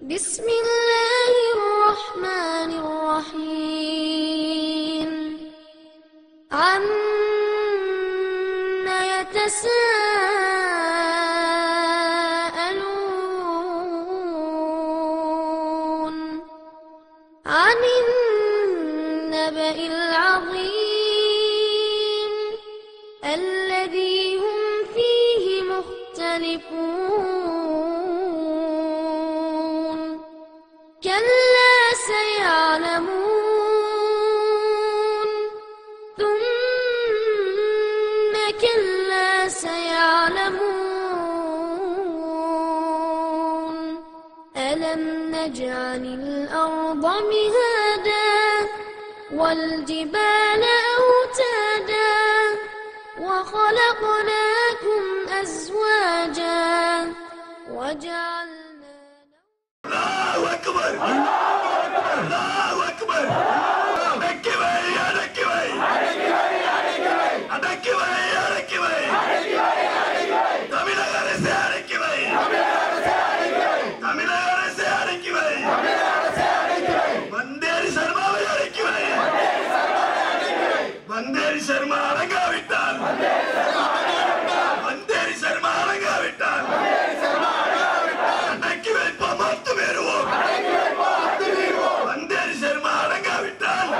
بسم الله الرحمن الرحيم عم يتساءلون عن النبأ العظيم الذي هم فيه مختلفون كلا سيعلمون ثم كلا سيعلمون ألم نجعل الأرض مهادا والجبال أوتادا وخلقناكم أزواجا وجعلنا அல்லாஹ் அக்பர் அல்லாஹ் அக்பர் அடக்கி வை அடக்கி வை அடக்கி வை அடக்கி வை தமிழக அரசு அடக்கி வை தமிழக அரசு அடக்கி வை வந்தேரி சர்மாவை அடக்கி வை வந்தேரி சர்மா அடங்காவிட்டால் வந்தேரி சர்மா அடங்காவிட்டால் அடக்கி வைப்போம் மத்து வேறுவோம் வந்தேரி சர்மா அடங்காவிட்டால்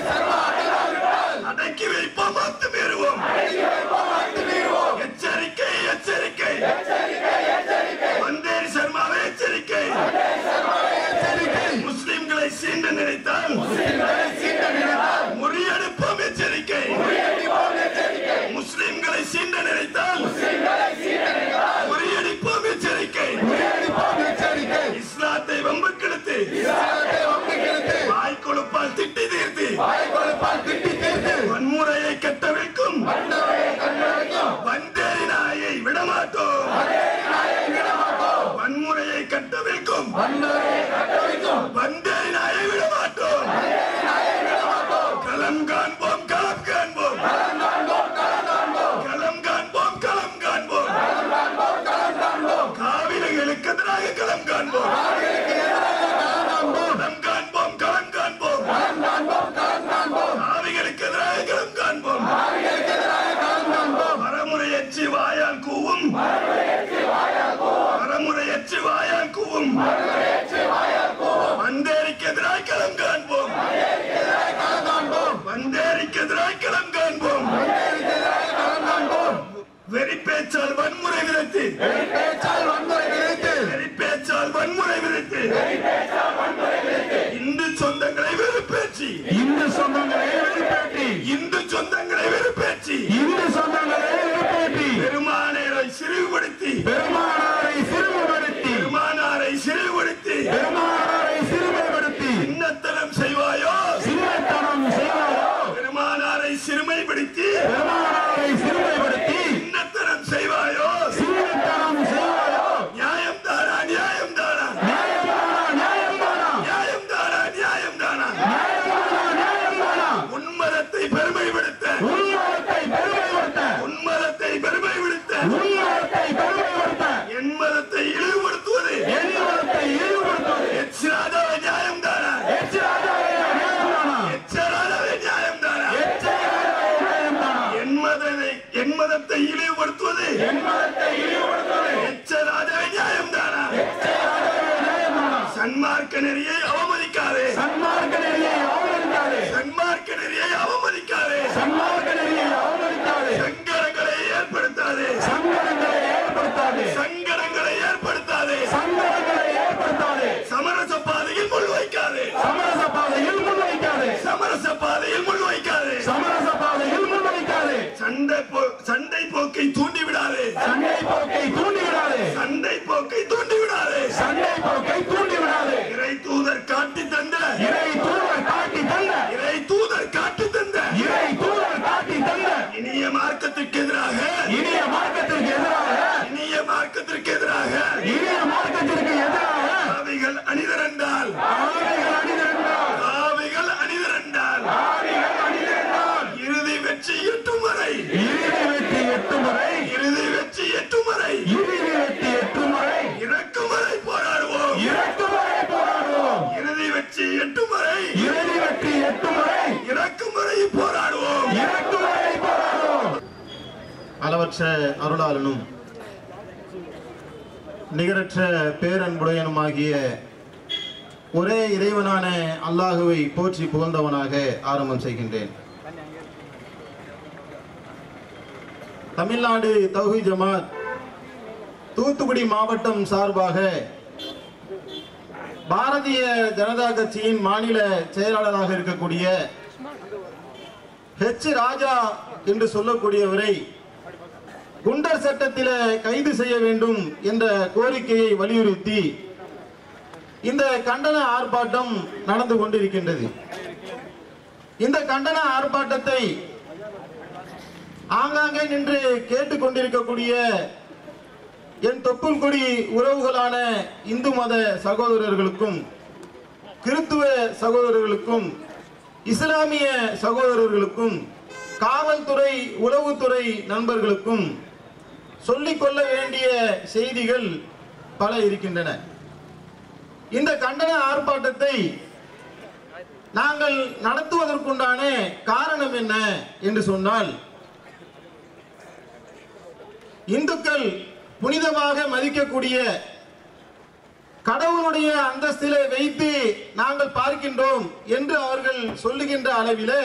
அடக்கி வைப்போம் மத்து வேறுவோம் எச்சரிக்கை எச்சரிக்கை வந்தேரி சர்மாவை எச்சரிக்கை முஸ்லிம்களை சீண்ட நினைத்தால் முறியடிப்போம் எச்சரிக்கை முஸ்லிம்களை சீண்ட நினைத்தால் முறியடிப்போம் எச்சரிக்கை இஸ்லாத்தை வம்புக்கெடுத்து வாய் கொழுப்பால் திட்டி தீர்த்து வன்முறையை கட்டவிழ்க்கும் வந்தேரி நாயை விடமாட்டோம் வன்முறையை கட்டவிழ்க்கும் வந்தேரி நாயை விடமாட்டோம் களம் காண்போம் களம் காண்போம் களம் காண்போம் களம் காண்போம் காவிரிகளுக்கு எதிராக களம் காண்போம் களம் காண்போம் களம் காண்போம் காவிகளுக்கு எதிராக களம் காண்போம் மரமுறையச்சு வாயால் கூவும் மரமுறையச்சு வாயால் கூவும் வந்தேரிக்கு எதிராக களம் காண்போம் வந்தேரிக்கு எதிராக களம் காண்போம் வெறி பேச்சால் வன்முறை விதத்து வெறி பேச்சால் வன்முறை விதத்து இந்து சொந்தங்களை வெறுப்பேச்சு இந்து சொந்தங்களை வெளிப்பேற்றி இந்து சொந்தங்களை வெறுப்பேச்சு இந்து சொந்தங்களை வெளிப்பேற்றி பெருமானேரை சிறுவுபடுத்தி பெருமானாரை சிறுமைப்படுத்தி பெருமானாரை சிறுவுபடுத்தி பெருமானாரை சிறுமைப்படுத்தி சின்னத்தனம் செய்வாயோ சின்னத்தனம் செய்வாரோ பெருமானாரை சிறுமைப்படுத்தி பெருமானாரை சிறுமைப்படுத்தி சின்னத்தனம் செய்வாயோ சின்னத்தனம் செய்வாரோ நியாயம் தானா நியாயம் தானா நியாயம்தானா நியாயம்தானா நியாயம் தானா நியாயம் தானா நியாயம்தானா நியாயம்தானா உன்மதத்தை பெருமைப்படுத்த உண்மத்தை பெருமைப்படுத்த உன்மதத்தை பெருமைப்படுத்த உண்மத்தை பெருமைப்படுத்த என் மதத்தை இழிவுபடுத்துவது எண்மத்தை ஈடுபடுத்துவது எச்சிராதவே நியாயம் தானா எச்சராஜாவே நியாயம்தானா எச்சராதவே நியாயம் தானா எச்சராஜாவே நியாயம்தானா என் மதனை என் மதத்தை இழிவுபடுத்துவது எண்மத்தை ஈடுபடுத்துவது எச்சராதவே நியாயம் தானா எச்சராஜாவே நியாயம்தானா சன்மார்க்க நெறியை அவமதிக்காதே சன்மார்க்க நெறியை அவமதிக்காதே சன்மார்க்க நெறியை அவமதிக்காதே சன்மார்க்க நெறியை அவமதிக்காதே சங்கடங்களை ஏற்படுத்தாதே சங்கடங்களை ஏற்படுத்தாதே சங்கடங்களை ஏற்படுத்தாதே சங்கடங்களை ஏற்படுத்தாதே சமரச பாதையில் முள் வைக்காதே சமரச பாதையில் முன்வைக்காதே சமரச பாதையில் முள் வைக்காதே சமரச பாதையில் முன்வைக்காதே சண்டை போ- சண்டை போக்கை தூண்டி விடாதே சண்டை போக்கை தூண்டிவிடாதே சண்டை போக்கை தூண்டி விடாதே சண்டை போக்கை தூண்டிவிடாதே இறை தூதர் காட்டி தந்த இறை தூதர் காட்டி தந்த இறை தூதர் காட்டி தந்த இறை தூதர் காட்டி வரை போராடுவோம் இறக்கும் வரை போராடுவோம் அளவற்ற அருளாளனும் நிகரற்ற பேரன்புடையனுமாகிய ஒரே இறைவனான அல்லாஹுவை போற்றி புகழ்ந்தவனாக ஆரம்பம் செய்கின்றேன் தமிழ்நாடு தௌஹி ஜமாத் தூத்துக்குடி மாவட்டம் சார்பாக பாரதிய ஜனதா கட்சியின் மாநில செயலாளராக இருக்கக்கூடிய ஹெச் ராஜா என்று சொல்லக்கூடியவரை குண்டர் சட்டத்தில கைது செய்ய வேண்டும் என்ற கோரிக்கையை வலியுறுத்தி இந்த கண்டன ஆர்ப்பாட்டம் நடந்து கொண்டிருக்கின்றது இந்த கண்டன ஆர்ப்பாட்டத்தை ஆங்காங்கே நின்று கேட்டுக்கொண்டிருக்கக்கூடிய என் தொப்புள் கொடி உறவுகளான இந்து மத சகோதரர்களுக்கும் கிறித்துவ சகோதரர்களுக்கும் இஸ்லாமிய சகோதரர்களுக்கும் காவல்துறை உளவுத்துறை நண்பர்களுக்கும் சொல்லிக்கொள்ள வேண்டிய செய்திகள் பல இருக்கின்றன இந்த கண்டன ஆர்ப்பாட்டத்தை நாங்கள் நடத்துவதற்குண்டான காரணம் என்ன என்று சொன்னால் இந்துக்கள் புனிதமாக மதிக்கக்கூடிய கடவுளுடைய அந்தஸ்திலே வைத்து நாங்கள் பார்க்கின்றோம் என்று அவர்கள் சொல்லுகின்ற அளவிலே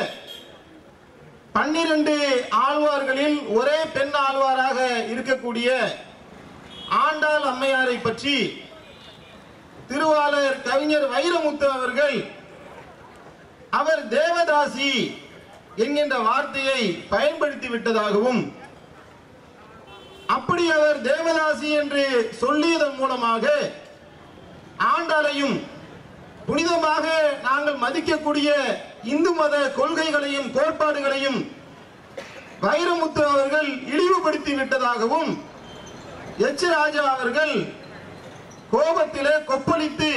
பன்னிரண்டு ஆழ்வார்களில் ஒரே பெண் ஆழ்வாராக இருக்கக்கூடிய ஆண்டாள் அம்மையாரை பற்றி திருவாளர் கவிஞர் வைரமுத்து அவர்கள் அவர் தேவதாசி என்கின்ற வார்த்தையை பயன்படுத்தி விட்டதாகவும் அப்படி அவர் தேவதாசி என்று சொல்லியதன் மூலமாக ஆண்டாளையும் புனிதமாக நாங்கள் மதிக்கக்கூடிய இந்து மத கொள்கைகளையும் கோட்பாடுகளையும் வைரமுத்து அவர்கள் இழிவுபடுத்தி விட்டதாகவும் எச் ராஜா அவர்கள் கோபத்திலே கொப்பளித்து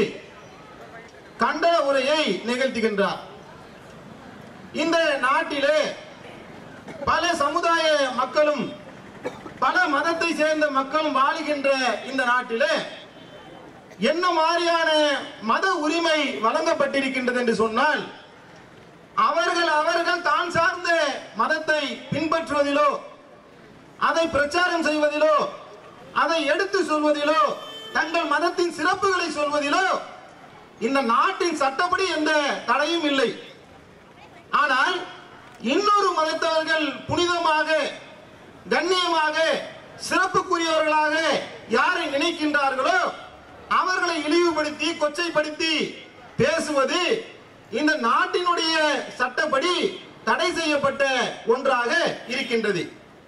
கண்டன உரையை நிகழ்த்துகின்றார் இந்த நாட்டிலே பல சமுதாய மக்களும் பல மதத்தை சேர்ந்த மக்களும் வாழுகின்ற இந்த நாட்டிலே என்ன மாதிரியான மத உரிமை வழங்கப்பட்டிருக்கின்றது என்று சொன்னால் அவர்கள் அவர்கள் தான் சார்ந்த மதத்தை பின்பற்றுவதிலோ அதை பிரச்சாரம் செய்வதிலோ அதை எடுத்து சொல்வதிலோ தங்கள் மதத்தின் சிறப்புகளை சொல்வதிலோ இந்த நாட்டின் சட்டப்படி எந்த தடையும் இல்லை ஆனால் இன்னொரு மதத்தவர்கள் புனிதமாக கண்ணியமாக சிறப்புக்குரியவர்களாக யாரை நினைக்கின்றார்களோ அவர்களை இழிவுபடுத்தி கொச்சைப்படுத்தி பேசுவது இந்த நாட்டினுடைய சட்டப்படி தடை செய்யப்பட்ட ஒன்றாக இருக்கின்றது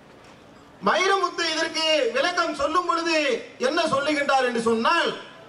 வைரமுத்து இதற்கு விளக்கம் சொல்லும் பொழுது என்ன சொல்லுகின்றார் என்று சொன்னால்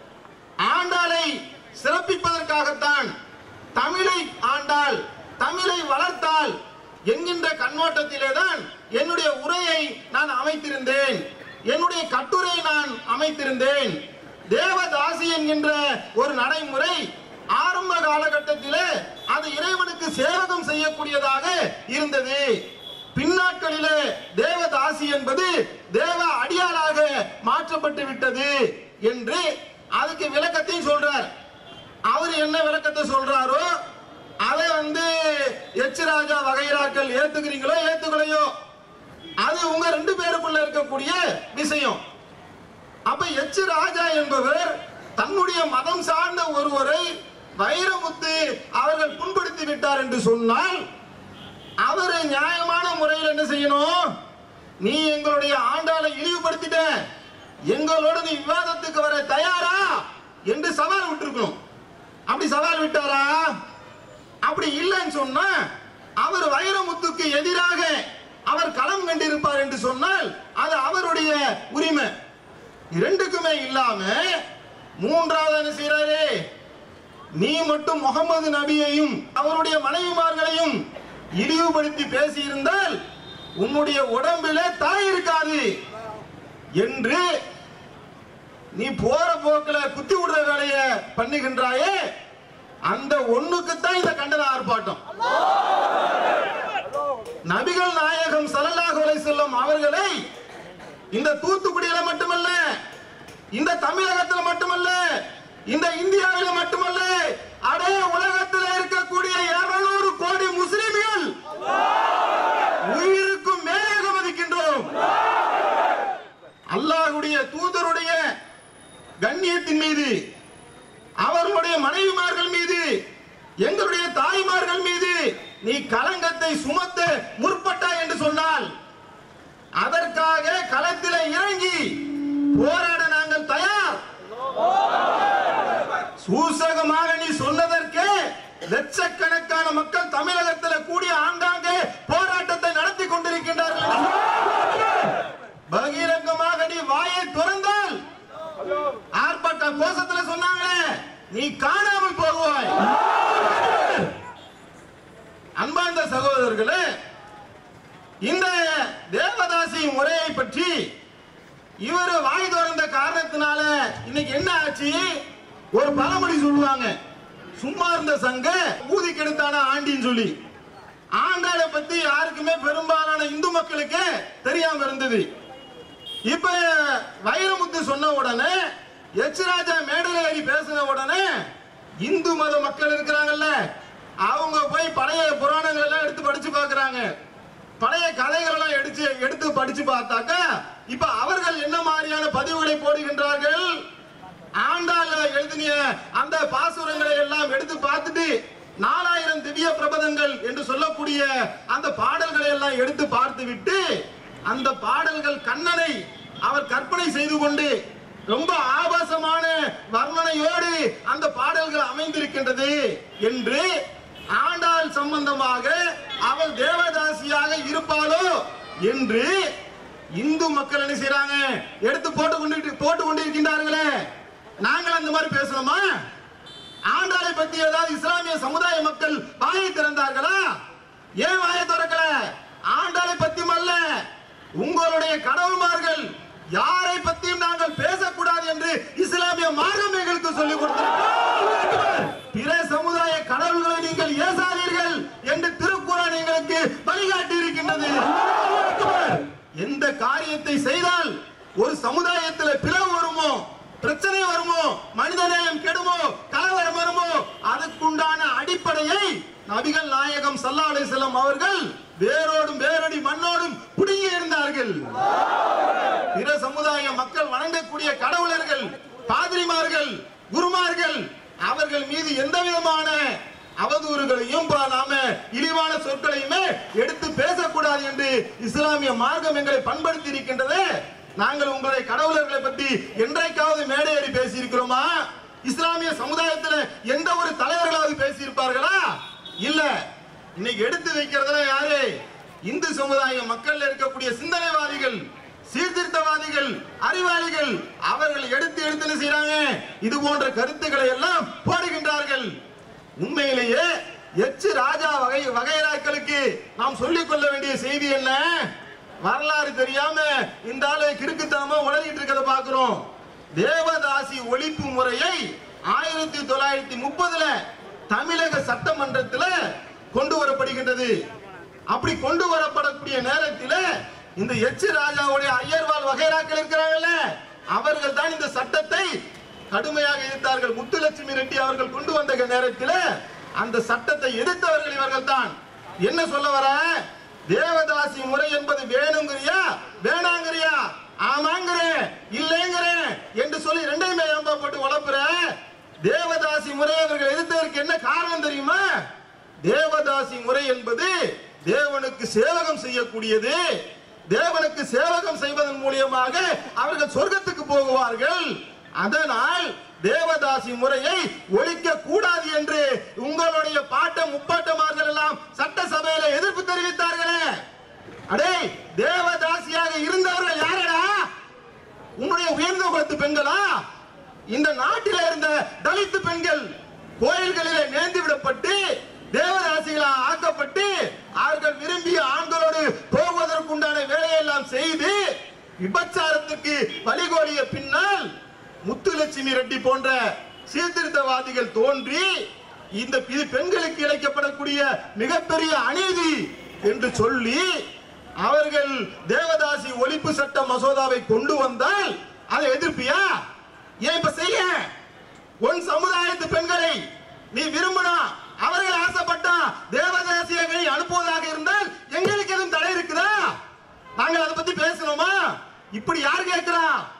ஆண்டாளை சிறப்பிப்பதற்காகத்தான் தமிழை ஆண்டாள் தமிழை வளர்த்தாள் என்கின்ற கண்ணோட்டத்திலே தான் என்னுடைய உரையை நான் அமைத்திருந்தேன் என்னுடைய கட்டுரை நான் அமைத்திருந்தேன் தேவதாசி என்கின்ற ஒரு நடைமுறை ஆரம்ப காலகட்டத்திலே அது இறைவனுக்கு சேவகம் செய்யக்கூடியதாக இருந்தது பின்னாட்களிலே தேவதாசி என்பது தேவ அடியாளாக மாற்றப்பட்டு விட்டது என்று அதுக்கு விளக்கத்தையும் சொல்றார் அவர் என்ன விளக்கத்தை சொல்றாரோ அதை வந்து எச் ராஜா வகைராக்கள் ஏத்துக்கிறீங்களோ ஏத்துக்கலையோ அது உங்க ரெண்டு பேருக்குள்ள இருக்கக்கூடிய விஷயம் அப்ப எச் ராஜா என்பவர் தன்னுடைய மதம் சார்ந்த ஒருவரை வைரமுத்து அவர்கள் புண்படுத்தி விட்டார் என்று சொன்னால் அவரை நியாயமான முறையில் என்ன செய்யணும் நீ எங்களுடைய ஆண்டாளை இழிவுபடுத்திட்ட எங்களோட நீ விவாதத்துக்கு வர தயாரா என்று சவால் விட்டுருக்கணும் அப்படி சவால் விட்டாரா அப்படி இல்லைன்னு சொன்னா அவர் வைரமுத்துக்கு எதிராக அவர் களம் கண்டிருப்பார் என்று சொன்னால் அது அவருடைய உரிமை இரண்டுக்குமே இல்லாம மூன்றாவது என்ன செய்யறாரு நீ மட்டும் முகமது நபியையும் அவருடைய மனைவிமார்களையும் இழிவுபடுத்தி பேசியிருந்தால் உன்னுடைய உடம்பில தலை இருக்காது என்று நீ போற போக்குல குத்தி விடுற வேலைய பண்ணுகின்றாயே அந்த ஒண்ணுக்குத்தான் இந்த கண்டன ஆர்ப்பாட்டம் நபிகள் நாயகம் ஸல்லல்லாஹு அலைஹி செல்லும் அவர்களை இந்த தூத்துக்குடியில மட்டுமல்ல இந்த தமிழகத்துல மட்டுமல்ல இந்த இந்தியாவில மட்டுமல்ல அடே உலகத்தில் இருக்கக்கூடிய 200 கோடி முஸ்லிம்கள் சமுதாயத்தின் மீது அவர்களுடைய மனைவிமார்கள் மீது எங்களுடைய தாய்மார்கள் மீது நீ களங்கத்தை சுமத்த முற்பட்டா என்று சொன்னால் அதற்காக களத்திலே இறங்கி போராட நாங்கள் தயார் சூசகமாக நீ சொன்னதற்கு லட்சக்கணக்கான மக்கள் தமிழகத்தில் கூடிய ஆங்காங்கே போராட்டத்தை நடத்தி கொண்டிருக்கின்றார்கள் பகிரங்கமாக நீ வாயை திறந்தால் ஆர்ப்பாட்ட கோஷத்துல சொன்னாங்களே நீ காணாமல் போகுவாய் அன்பார்ந்த சகோதரர்களே இந்த தேவதாசி முறையை பற்றி இவர் வாய் திறந்த காரணத்தினால இன்னைக்கு என்ன ஆச்சு ஒரு பழமொழி சொல்லுவாங்க சும்மா இருந்த சங்க ஊதி கெடுத்தான ஆண்டின்னு சொல்லி ஆண்டாளை பத்தி யாருக்குமே பெரும்பாலான இந்து மக்களுக்கு தெரியாம இருந்தது இப்ப வைரமுத்து சொன்ன உடனே எச் ராஜா மேடையில ஏறி பேசின உடனே இந்து மத மக்கள் இருக்கிறாங்கல்ல அவங்க போய் பழைய புராணங்கள் எல்லாம் எடுத்து படிச்சு பார்க்கறாங்க பழைய கதைகள் எல்லாம் எடுத்து எடுத்து படிச்சு பார்த்தாக்கா இப்ப அவர்கள் என்ன மாதிரியான பதிவுகளை போடுகின்றார்கள் ஆண்டாள் எழுதிய அந்த பாசுரங்களை எல்லாம் எடுத்து பார்த்துட்டு நாலாயிரம் திவ்ய பிரபதங்கள் என்று சொல்லக்கூடிய அந்த பாடல்களை எல்லாம் எடுத்து பார்த்து விட்டு அந்த பாடல்கள் கண்ணனை அவர் கற்பனை செய்து கொண்டு ரொம்ப ஆபாசமான வர்ணனையோடு அந்த பாடல்கள் அமைந்திருக்கின்றது என்று ஆண்டாள் சம்பந்தமாக அவள் தேவதாசியாக இருப்பாளோ என்று இந்து மக்கள் என்ன செய்றாங்க எடுத்து போட்டு கொண்டு போட்டு கொண்டிருக்கின்றார்களே நாங்கள் அந்த மாதிரி பேசணுமா ஆண்டாளை பத்தி ஏதாவது இஸ்லாமிய சமுதாய மக்கள் வாயை திறந்தார்களா ஏன் வாயை திறக்கல ஆண்டாளை பத்தியும் அல்ல உங்களுடைய கடவுள்மார்கள் யாரை பத்தியும் நாங்கள் பேசக்கூடாது என்று இஸ்லாமிய மார்க்கம் எங்களுக்கு சொல்லிக் கொடுத்திருக்கிறது பிற சமுதாய கடவுள்களை நீங்கள் ஏசாதீர்கள் என்று திருக்குறான் எங்களுக்கு வழிகாட்டி இருக்கின்றது எந்த காரியத்தை செய்தால் ஒரு சமுதாயத்தில் பிளவு வருமோ பிரச்சனை வருமோ மனிதநேயம் கெடுமோ கலவரம் வருமோ அதுக்குண்டான அடிப்படையை நபிகள் நாயகம் சல்லா அலிசல்லம் அவர்கள் வேரோடும் வேரடி மண்ணோடும் புடுங்கி இருந்தார்கள் பிற சமுதாய மக்கள் வணங்கக்கூடிய கடவுளர்கள் பாதிரிமார்கள் குருமார்கள் அவர்கள் மீது எந்த விதமான அவதூறுகளையும் ப- நாம இழிவான சொற்களையுமே எடுத்து பேசக்கூடாது என்று இஸ்லாமிய மார்க்கம் எங்களை பண்படுத்தி இருக்கின்றது நாங்கள் உங்களுடைய கடவுளர்களை பற்றி என்றைக்காவது மேடையேறி பேசி இருக்கிறோமா இஸ்லாமிய சமுதாயத்தில் எந்த ஒரு தலைவர்களாவது பேசி இருப்பார்களா இல்ல இன்னைக்கு எடுத்து வைக்கிறதுல யாரு இந்து சமுதாய மக்கள் இருக்கக்கூடிய சிந்தனைவாதிகள் சீர்திருத்தவாதிகள் அறிவாளிகள் அவர்கள் எடுத்து எடுத்து என்ன செய்றாங்க இது போன்ற கருத்துக்களை எல்லாம் போடுகின்றார்கள் உண்மையிலேயே எச்சு ராஜா வகை வகைராக்களுக்கு நாம் சொல்லிக் கொள்ள வேண்டிய செய்தி என்ன வரலாறு தெரியாம இந்த ஆளு கிறுக்குத்தனமா உளறிட்டு இருக்கத பாக்குறோம் தேவதாசி ஒழிப்பு முறையை ஆயிரத்தி தொள்ளாயிரத்தி முப்பதுல தமிழக சட்டமன்றத்தில் கொண்டு வரப்படுகின்றது அப்படி கொண்டு வரப்படக்கூடிய நேரத்தில் இந்த எச் ராஜாவுடைய ஐயர்வால் வகைராக்கள் இருக்கிறாங்கல்ல அவர்கள் தான் இந்த சட்டத்தை கடுமையாக எதிர்த்தார்கள் முத்துலட்சுமி ரெட்டி அவர்கள் கொண்டு வந்த நேரத்தில் அந்த சட்டத்தை எதிர்த்தவர்கள் இவர்கள் தான் என்ன சொல்ல வர தேவதாசி முறை என்பது வேணுங்கிறியா வேணாங்கிறியா ஆமாங்கிறேன் இல்லைங்கிறேன் என்று சொல்லி ரெண்டையுமே ஏம்பா போட்டு உழப்புற தேவதாசி முறை அவர்கள் எதிர்த்ததற்கு என்ன காரணம் தெரியுமா தேவதாசி முறை என்பது தேவனுக்கு சேவகம் செய்யக்கூடியது தேவனுக்கு சேவகம் செய்வதன் மூலியமாக அவர்கள் சொர்க்கத்துக்கு போகுவார்கள் அதனால் தேவதாசி முறையை ஒழிக்க கூடாது என்று உங்களுடைய பாட்ட முப்பாட்டமார்கள் எல்லாம் சட்டசபையில எதிர்ப்பு தெரிவித்தார்களே அடே தேவதாசியாக இருந்தவர்கள் யாரடா உன்னுடைய உயர்ந்த குலத்து பெண்களா இந்த நாட்டில இருந்த தலித்து பெண்கள் கோயில்களிலே நேர்ந்து விடப்பட்டு தேவதாசிகளா ஆக்கப்பட்டு அவர்கள் விரும்பிய ஆண்களோடு போவதற்குண்டான வேலையெல்லாம் செய்து விபச்சாரத்துக்கு வழிகோலிய பின்னால் முத்துலட்சுமி ரெட்டி போன்ற சீர்திருத்தவாதிகள் தோன்றி இந்த இது பெண்களுக்கு இழைக்கப்படக்கூடிய மிகப்பெரிய அநீதி என்று சொல்லி அவர்கள் தேவதாசி ஒழிப்பு சட்ட மசோதாவை கொண்டு வந்தால் அதை எதிர்ப்பியா ஏன் இப்ப செய்ய உன் சமுதாயத்து பெண்களை நீ விரும்பினா அவர்கள் ஆசைப்பட்டா தேவதாசியங்களை அனுப்புவதாக இருந்தால் எங்களுக்கு எதுவும் தடை இருக்குதா நாங்கள் அதை பத்தி பேசணுமா இப்படி யார் கேட்கிறா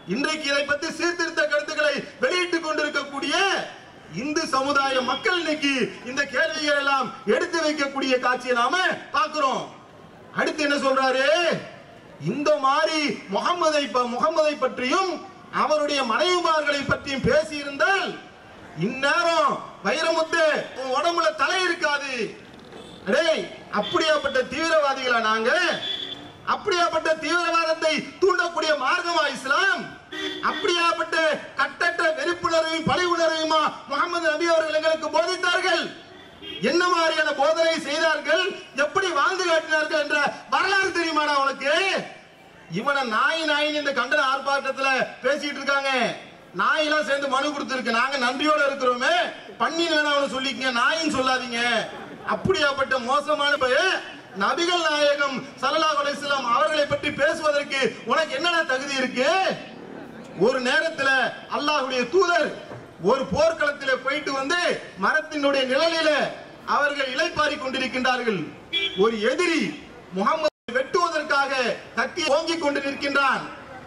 இன்றைக்கு இதை பத்தி சீர்திருத்த கருத்துக்களை வெளியிட்டுக் கொண்டிருக்கக்கூடிய இந்து சமுதாய மக்கள் இன்னைக்கு இந்த கேள்விகள் எல்லாம் எடுத்து வைக்கக்கூடிய காட்சியை நாம பார்க்கிறோம் அடுத்து என்ன சொல்றாரு இந்த மாதிரி முகமதை ப- முகமதை பற்றியும் அவருடைய மனைவிமார்களை பற்றியும் பேசி இருந்தால் இந்நேரம் வைரமுத்து உன் உடம்புல தலை இருக்காது டேய் அப்படியாப்பட்ட தீவிரவாதிகளா நாங்க அப்படியாப்பட்ட தீவிரவாதத்தை தூண்டக்கூடிய மார்க்கமா இஸ்லாம் அப்படியாப்பட்ட கட்டற்ற வெறுப்புணர்வையும் பழி உணர்வையுமா முகமது நபி அவர்கள் எங்களுக்கு போதித்தார்கள் என்ன மாதிரியான போதனை செய்தார்கள் எப்படி வாழ்ந்து காட்டினார்கள் என்ற வரலாறு தெரியுமாடா உனக்கு இவனை நாய் நாயின் இந்த கண்டன ஆர்ப்பாட்டத்துல பேசிட்டு இருக்காங்க நாயெல்லாம் சேர்ந்து மனு கொடுத்திருக்கு நாங்க நன்றியோட இருக்கிறோமே பண்ணின்னு வேணா அவனை சொல்லிக்கங்க நாயின்னு சொல்லாதீங்க அப்படியாப்பட்ட மோசமான பையன் நபிகள் நாயகம் ஸல்லல்லாஹு அலைஹி வஸல்லம் அவர்களை பற்றி பேசுவதற்கு உனக்கு என்னடா தகுதி இருக்கு ஒரு நேரத்துல அல்லாஹ்வுடைய தூதர் ஒரு போர்க்களத்திலே போயிட்டு வந்து மரத்தினுடைய நிழலில அவர்கள் இளைப்பாரி கொண்டிருக்கின்றார்கள் ஒரு எதிரி முகமது வெட்டுவதற்காக கத்தி ஓங்கிக் கொண்டு நிற்கின்றான்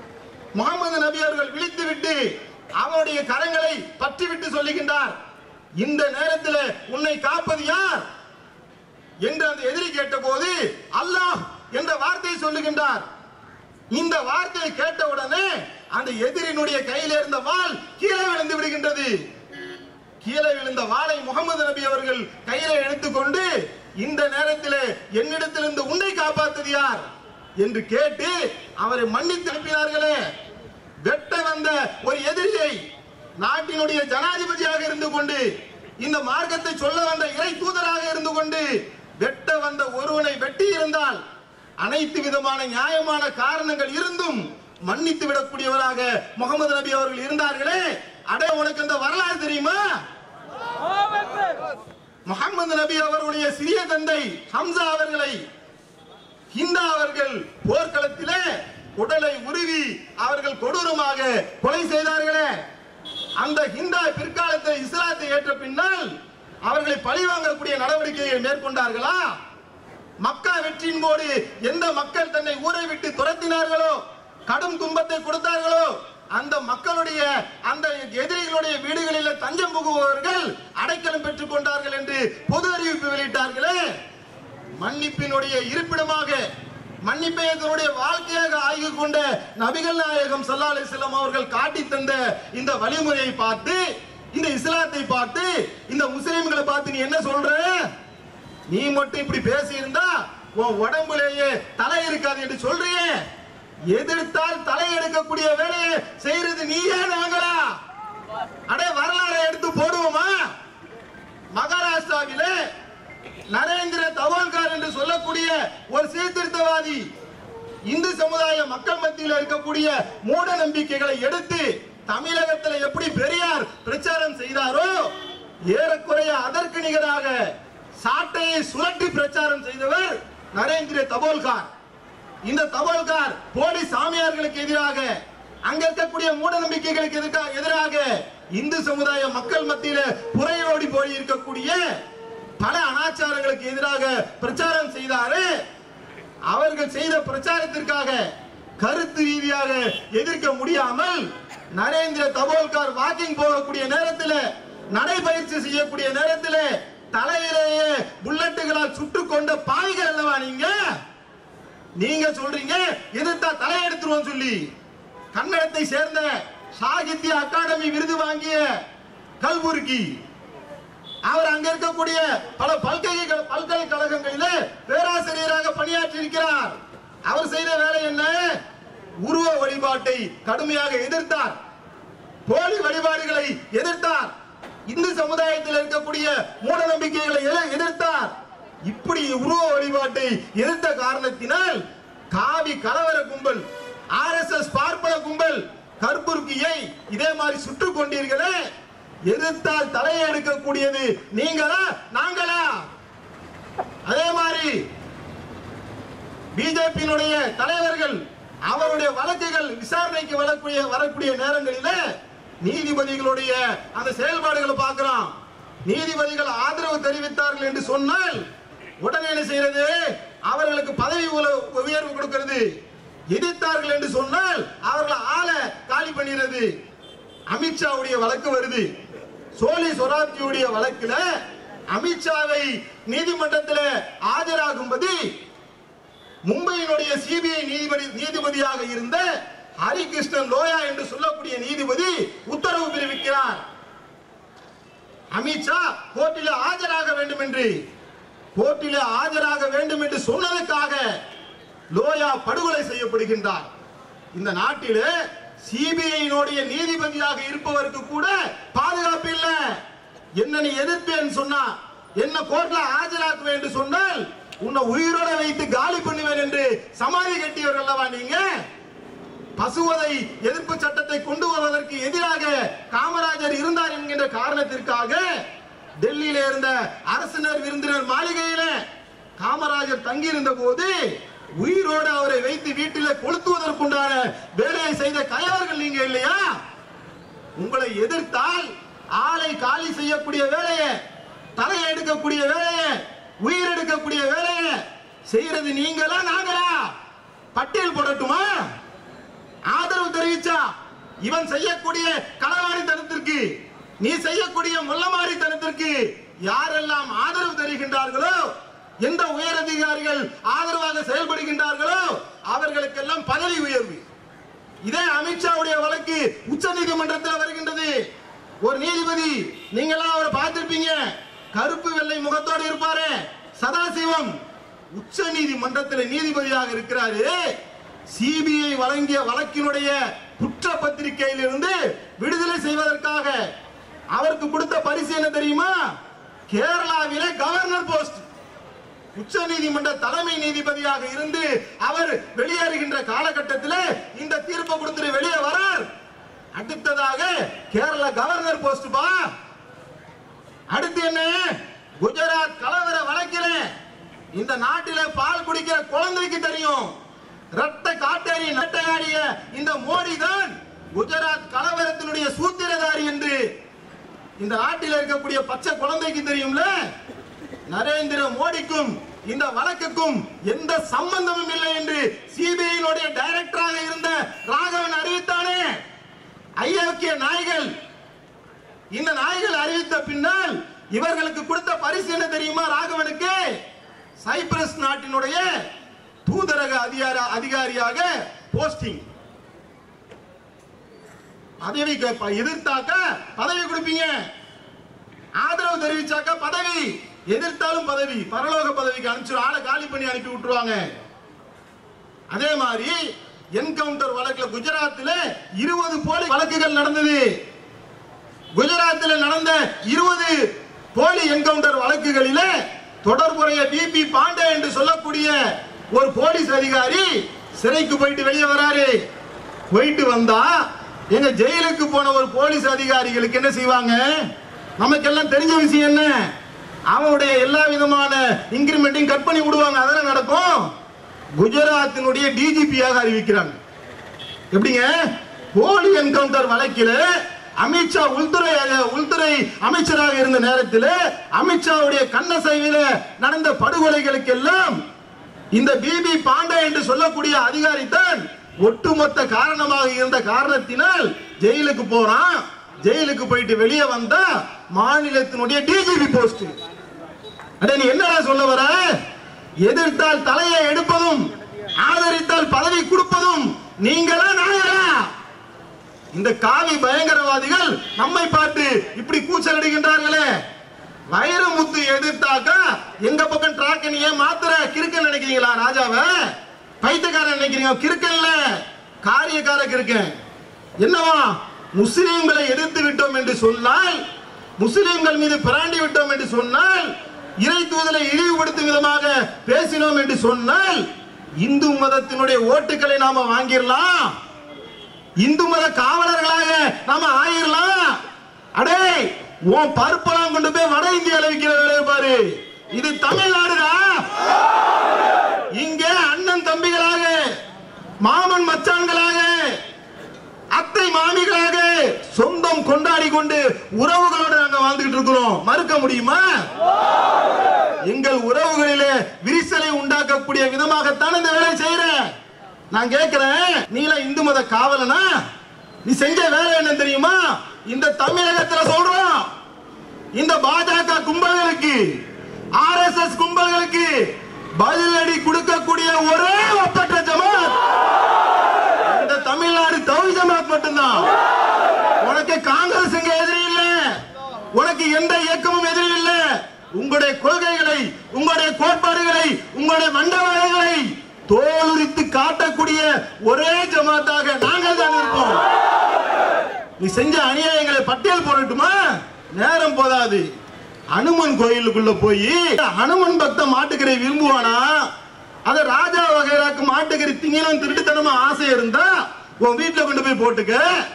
முகமது நபி அவர்கள் விழித்து விட்டு அவனுடைய கரங்களை பற்றிவிட்டு சொல்லுகின்றார் இந்த நேரத்தில் உன்னை காப்பது யார் என்று அந்த எதிரி கேட்டபோது அல்லாஹ் என்ற வார்த்தையை சொல்லுகின்றார் இந்த வார்த்தையை கேட்டவுடனே அந்த எதிரினுடைய கையில் இருந்த வாள் கீழே விழுந்து விடுகின்றது கீழே விழுந்த வாளை முகமது நபி அவர்கள் கையில எடுத்துக்கொண்டு இந்த நேரத்தில் என்னிடத்திலிருந்து உன்னை காப்பாத்தது யார் என்று கேட்டு அவரை மன்னித்து அனுப்பினார்களே வெட்ட வந்த ஒரு எதிரியை நாட்டினுடைய ஜனாதிபதியாக இருந்து கொண்டு இந்த மார்க்கத்தை சொல்ல வந்த இறை தூதராக இருந்து கொண்டு வெட்ட வந்த ஒருவனை வெட்டி இருந்தால் அனைத்து விதமான நியாயமான காரணங்கள் இருந்தும் மன்னித்து விடக்கூடியவராக முகமது நபி அவர்கள் இருந்தார்களே அடே உனக்கு இந்த வரலாறு தெரியுமா முகமது நபி அவர்களுடைய சிறிய தந்தை ஹம்சா அவர்களை ஹிந்தா அவர்கள் போர்க்களத்திலே உடலை உருவி அவர்கள் கொடூரமாக கொலை செய்தார்களே அந்த ஹிந்தா பிற்காலத்தில் இஸ்லாத்தை ஏற்ற பின்னால் அவர்களை பழிவாங்கக்கூடிய நடவடிக்கையை மேற்கொண்டார்களா மக்கா வெற்றியின் போது எந்த மக்கள் தன்னை ஊரை விட்டு துரத்தினார்களோ கடும் துன்பத்தை கொடுத்தார்களோ அந்த மக்களுடைய அந்த எதிரிகளுடைய வீடுகளில் தஞ்சம் புகுபவர்கள் அடைக்கலம் பெற்றுக் கொண்டார்கள் என்று பொது அறிவிப்பு வெளியிட்டார்களே மன்னிப்பினுடைய இருப்பிடமாக மன்னிப்பை தன்னுடைய வாழ்க்கையாக ஆய்வு கொண்ட நபிகள் நாயகம் ஸல்லல்லாஹு அலைஹி வஸல்லம் அவர்கள் காட்டி தந்த இந்த வழிமுறையை பார்த்து இந்த இஸ்லாத்தை பார்த்து இந்த முஸ்லிம்களை பார்த்து நீ என்ன சொல்ற நீ மட்டும் இப்படி பேசி இருந்தா உன் உடம்புலேயே தலை இருக்காது என்று சொல்றியே எதிர்த்தால் தலை எடுக்கக்கூடிய வேலையை செய்யறது நீயே நாங்களா அடே வரலாறை எடுத்து போடுவோமா மகாராஷ்டிராவிலே நரேந்திர தவால்கார் என்று சொல்லக்கூடிய ஒரு சீர்திருத்தவாதி இந்து சமுதாய மக்கள் மத்தியில் இருக்கக்கூடிய மூட நம்பிக்கைகளை எடுத்து தமிழகத்தில் எப்படி பெரியார் பிரச்சாரம் செய்தாரோ ஏறக்குறைய அதற்கு நிகராக சாட்டையை சுழற்றி பிரச்சாரம் செய்தவர் நரேந்திர தபோல்கார் இந்த தபால்கார் போலி சாமியார்களுக்கு எதிராக அங்க இருக்கக்கூடிய மூட நம்பிக்கைகளுக்கு எதிர்க்க- எதிராக இந்து சமுதாய மக்கள் மத்தியில புறையோடி போய் இருக்கக்கூடிய பல அனாச்சாரங்களுக்கு எதிராக பிரச்சாரம் செய்தாரு அவர்கள் செய்த பிரச்சாரத்திற்காக கருத்து ரீதியாக எதிர்க்க முடியாமல் நரேந்திர தபோல்கார் வாக்கிங் போகக்கூடிய நேரத்தில் நடைபயிற்சி செய்யக்கூடிய நேரத்தில் தலையிலேயே புல்லட்டுகளால் சுட்டுக் கொண்ட பாய்கள் அல்லவா நீங்க நீங்க சொல்றீங்க எதிர்த்தா தலையெடுத்துருவோம் சொல்லி கன்னடத்தை சேர்ந்த சாகித்ய அகாடமி விருது வாங்கிய கல்புர்கி அவர் அங்க இருக்கக்கூடிய பல பல்கலை பல்கலைக்கழகங்களிலே பேராசிரியராக பணியாற்றி இருக்கிறார் அவர் செய்த வேலை என்ன உருவ வழிபாட்டை கடுமையாக எதிர்த்தார் போலி வழிபாடுகளை எதிர்த்தார் இந்து சமுதாயத்தில் இருக்கக்கூடிய மூட நம்பிக்கைகளை எல்லாம் எதிர்த்தார் இப்படி உருவ வழிபாட்டை எதிர்த்த காரணத்தினால் காவி கலவர கும்பல் ஆர்எஸ்எஸ் பார்ப்பன கும்பல் கற்புர்கியை இதே மாதிரி சுட்டுக் கொண்டீர்களே எதிர்த்தால் தலையை எடுக்கக்கூடியது நீங்களா நாங்களா அதே மாதிரி பிஜேபியினுடைய தலைவர்கள் அவருடைய வழக்குகள் விசாரணைக்கு வரக்கூடிய வரக்கூடிய நேரங்களில நீதிபதிகளுடைய அந்த செயல்பாடுகளை பார்க்கிறோம் நீதிபதிகள் ஆதரவு தெரிவித்தார்கள் என்று சொன்னால் உடனே என்ன செய்யறது அவர்களுக்கு பதவி உல- உயர்வு கொடுக்கிறது எதிர்த்தார்கள் என்று சொன்னால் அவர்கள் ஆளை காலி பண்ணிடுறது அமித்ஷாவுடைய வழக்கு வருது சோலி சொராப்ஜியுடைய வழக்குல அமித்ஷாவை நீதிமன்றத்தில் ஆஜராகும்படி மும்பையினுடைய சிபிஐ நீதிபதி நீதிபதியாக இருந்த ஹரிகிருஷ்ணன் லோயா என்று சொல்லக்கூடிய நீதிபதி உத்தரவு பிறப்பிக்கிறார் அமித்ஷா கோர்ட்டில் ஆஜராக வேண்டும் என்று கோர்ட்டில் ஆஜராக வேண்டும் என்று சொன்னதுக்காக லோயா படுகொலை செய்யப்படுகின்றார் இந்த நாட்டிலே சிபிஐனுடைய நீதிபதியாக இருப்பவருக்கு கூட பாதுகாப்பு இல்ல என்ன நீ எதிர்ப்பேன்னு சொன்னா என்ன கோர்ட்ல ஆஜராக்குவேன் என்று சொன்னால் உன்னை உயிரோட வைத்து காலி பண்ணுவேன் என்று சமாதி கட்டியவர் அல்லவா நீங்க பசுவதை எதிர்ப்பு சட்டத்தை கொண்டு வருவதற்கு எதிராக காமராஜர் இருந்தார் என்கின்ற காரணத்திற்காக டெல்லியில இருந்த அரசினர் விருந்தினர் மாளிகையில காமராஜர் தங்கியிருந்த போது உயிரோடு அவரை வைத்து வீட்டிலே கொளுத்துவதற்குண்டான வேலையை செய்த கயவர்கள் நீங்க இல்லையா உங்களை எதிர்த்தால் ஆளை காலி செய்யக்கூடிய வேலையை தலையை எடுக்கக்கூடிய வேலையை உயிர் எடுக்கக்கூடிய வேலையை செய்யறது நீங்களா நாங்களா பட்டியல் போடட்டுமா ஆதரவு தெரிவிச்சா இவன் செய்யக்கூடிய களவாணித்தனத்திற்கு நீ செய்யக்கூடிய முள்ளமாரித்தனத்திற்கு யாரெல்லாம் ஆதரவு தருகின்றார்களோ எந்த உயர் அதிகாரிகள் ஆதரவாக செயல்படுகின்றார்களோ அவர்களுக்கெல்லாம் பதவி உயர்வு இதே அமித்ஷாவுடைய வழக்கு உச்ச நீதிமன்றத்தில் வருகின்றது ஒரு நீதிபதி நீங்களாம் அவரை பார்த்திருப்பீங்க கருப்பு வெள்ளை முகத்தோடு இருப்பாரு சதாசிவம் உச்ச நீதிமன்றத்தில் நீதிபதியாக இருக்கிறாரு சிபிஐ வழங்கிய வழக்கினுடைய குற்ற பத்திரிகையில் இருந்து விடுதலை செய்வதற்காக அவருக்கு கொடுத்த பரிசு என்ன தெரியுமா கேரளாவிலே கவர்னர் போஸ்ட் உச்ச நீதிமன்ற தலைமை நீதிபதியாக இருந்து அவர் வெளியேறுகின்ற காலகட்டத்தில் இந்த தீர்ப்பை கொடுத்துட்டு வெளியே வரார் அடுத்ததாக கேரள கவர்னர் போஸ்ட் பா அடுத்து என்ன குஜராத் கலவர வழக்கில் இந்த நாட்டில பால் குடிக்கிற குழந்தைக்கு தெரியும் ரத்த காட்டேரி நட்டையாடிய இந்த மோடி தான் குஜராத் கலவரத்தினுடைய சூத்திரதாரி என்று இந்த நாட்டில் இருக்கக்கூடிய பச்சை குழந்தைக்கு தெரியும்ல நரேந்திர மோடிக்கும் இந்த வழக்குக்கும் எந்த சம்பந்தமும் இல்லை என்று சிபிஐனுடைய டைரக்டராக இருந்த ராகவன் அறிவித்தானே ஐயோக்கிய நாய்கள் இந்த நாய்கள் அறிவித்த பின்னால் இவர்களுக்கு கொடுத்த பரிசு என்ன தெரியுமா ராகவனுக்கு சைப்ரஸ் நாட்டினுடைய தூதரக அதிகார அதிகாரியாக போஸ்டிங் பதவி கேப்ப- எதிர்த்தாக்க பதவி கொடுப்பீங்க ஆதரவு தெரிவிச்சாக்க பதவி எதிர்த்தாலும் பதவி பரலோக பதவிக்கு அனுப்பிச்சு ஆளை காலி பண்ணி அனுப்பி விட்டுருவாங்க அதே மாதிரி என்கவுண்டர் வழக்குல குஜராத்தில் இருபது போலி வழக்குகள் நடந்தது குஜராத்தில் நடந்த இருபது போலி என்கவுண்டர் வழக்குகளிலே தொடர்புடைய பிபி பாண்டே என்று சொல்லக்கூடிய ஒரு போலீஸ் அதிகாரி சிறைக்கு போயிட்டு வெளியே வராரு போயிட்டு வந்தா எங்க ஜெயிலுக்கு போன ஒரு போலீஸ் அதிகாரிகளுக்கு என்ன செய்வாங்க நமக்கெல்லாம் தெரிஞ்ச விஷயம் என்ன அவனுடைய எல்லா விதமான இன்கிரிமெண்ட்டையும் கட் பண்ணி விடுவாங்க அதெல்லாம் நடக்கும் குஜராத்தினுடைய டிஜிபியாக அறிவிக்கிறாங்க எப்படிங்க போலி என்கவுண்டர் வழக்கில் அமித்ஷா உள்துறை உள்துறை அமைச்சராக இருந்த நேரத்தில் அமித்ஷாவுடைய கண்ணசைவில நடந்த படுகொலைகளுக்கெல்லாம் இந்த பிபி பாண்டே என்று சொல்லக்கூடிய அதிகாரி தான் ஒட்டுமொத்த காரணமாக இருந்த காரணத்தினால் ஜெயிலுக்கு போறான் ஜெயிலுக்கு போயிட்டு வெளியே வந்தா மாநிலத்தினுடைய டிஜிபி போஸ்ட் அட நீ என்னடா சொல்ல வர எதிர்த்தால் தலையை எடுப்பதும் ஆதரித்தால் பதவி கொடுப்பதும் நீங்களா நாங்களா இந்த காவி பயங்கரவாதிகள் நம்மை பார்த்து இப்படி கூச்சல் அடிக்கின்றார்களே வைரமுத்து எதிர்த்தாக்கா எங்க பக்கம் ட்ராக் நீ ஏன் மாத்திர கிறுக்கன் நினைக்கிறீங்களா ராஜாவை பைத்தியக்காரன் நினைக்கிறீங்க கிறுக்கன் இல்ல காரியக்கார கிறுக்கன் என்னவா முஸ்லிம்களை எதிர்த்து விட்டோம் என்று சொன்னால் முஸ்லிம்கள் மீது பிராண்டி விட்டோம் என்று சொன்னால் இறை தூதலை இழிவுபடுத்தும் விதமாக பேசினோம் என்று சொன்னால் இந்து மதத்தினுடைய ஓட்டுகளை நாம வாங்கிடலாம் இந்து மத காவலர்களாக நாம ஆயிரலாம் அடே உன் பருப்பெல்லாம் கொண்டு போய் வட இந்தியால விக்கிற வேலையை பாரு இது தமிழ்நாடுடா இங்கே அண்ணன் தம்பிகளாக மாமன் மச்சான்களாக அத்தை மாமிகளாக சொந்தம் கொண்டாடி கொண்டு உறவுகளோடு நாங்க வாழ்ந்துகிட்டு இருக்கிறோம் மறுக்க முடியுமா எங்கள் உறவுகளிலே விரிசலை உண்டாக்கக்கூடிய விதமாகத்தான் இந்த வேலை செய்யறேன் நான் கேட்கிறேன் நீலாம் இந்து மத காவலனா நீ செஞ்ச வேலை என்ன தெரியுமா இந்த தமிழகத்துல சொல்றோம் இந்த பாஜக கும்பல்களுக்கு ஆர்எஸ்எஸ் கும்பல்களுக்கு பதிலடி கொடுக்கக்கூடிய ஒரே ஒப்பற்ற ஜமாத் இந்த தமிழ்நாடு தௌஹி ஜமாத் மட்டும்தான் உனக்கு காங்கிரஸ் இங்க எதிரி இல்ல உனக்கு எந்த இயக்கமும் எதிரி இல்ல உங்களுடைய கொள்கைகளை உங்களுடைய கோட்பாடுகளை உங்களுடைய மண்டவாளங்களை தோலுரித்து காட்டக்கூடிய ஒரே ஜமாத்தாக நாங்கள் தான் இருப்போம் நீ செஞ்ச அநியாயங்களை பட்டியல் போடட்டுமா நேரம் போதாது அனுமன் கோயிலுக்குள்ள போய் அனுமன் பக்த மாட்டுக்கறி விரும்புவானா அத ராஜா வகைராக்கு மாட்டுக்கறி திங்கணும் திருட்டுத்தனமா ஆசை இருந்தா உன் வீட்டுல கொண்டு போய் போட்டுக்க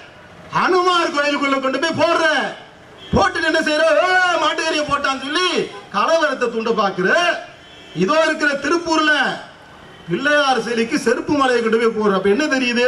ஹனுமார் கோயிலுக்குள்ள கொண்டு போய் போடுற போட்டுட்டு என்ன செய்யற "ஏ, மாட்டுக்கறியை போட்டான்னு சொல்லி கலவரத்தை துண்ட பாக்குற இதோ இருக்கிற திருப்பூர்ல பிள்ளையார் சிலைக்கு செருப்பு மலையை கொண்டு போய் போடுற அப்ப என்ன தெரியுது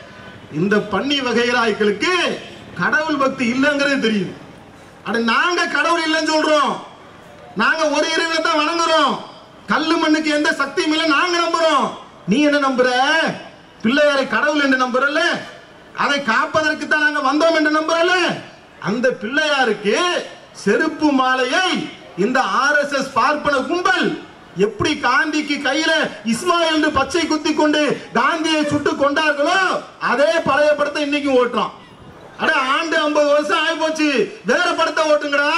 இந்த பன்னி வகைராய்களுக்கு கடவுள் பக்தி இல்லைங்கிறது தெரியுது அட நாங்க கடவுள் இல்லைன்னு சொல்றோம் நாங்க ஒரு இறைவனை தான் வணங்குறோம் கல்லு மண்ணுக்கு எந்த சக்தியும் இல்லை நாங்க நம்புறோம் நீ என்ன நம்புற பிள்ளையாரை கடவுள் என்று நம்புறல அதை காப்பதற்கு தான் நாங்க வந்தோம் என்று நம்புறல அந்த பிள்ளையாருக்கு செருப்பு மாலையை இந்த ஆர்எஸ்எஸ் பார்ப்பன கும்பல் எப்படி காந்திக்கு கையில இஸ்மாயில் என்று பச்சை குத்தி கொண்டு காந்தியை சுட்டு கொண்டார்களோ அதே பழைய படத்தை இன்னைக்கு ஓட்டுறான் அட ஆண்டு 50 வருஷம் ஆகி போச்சு வேற படத்தை ஓட்டுங்கடா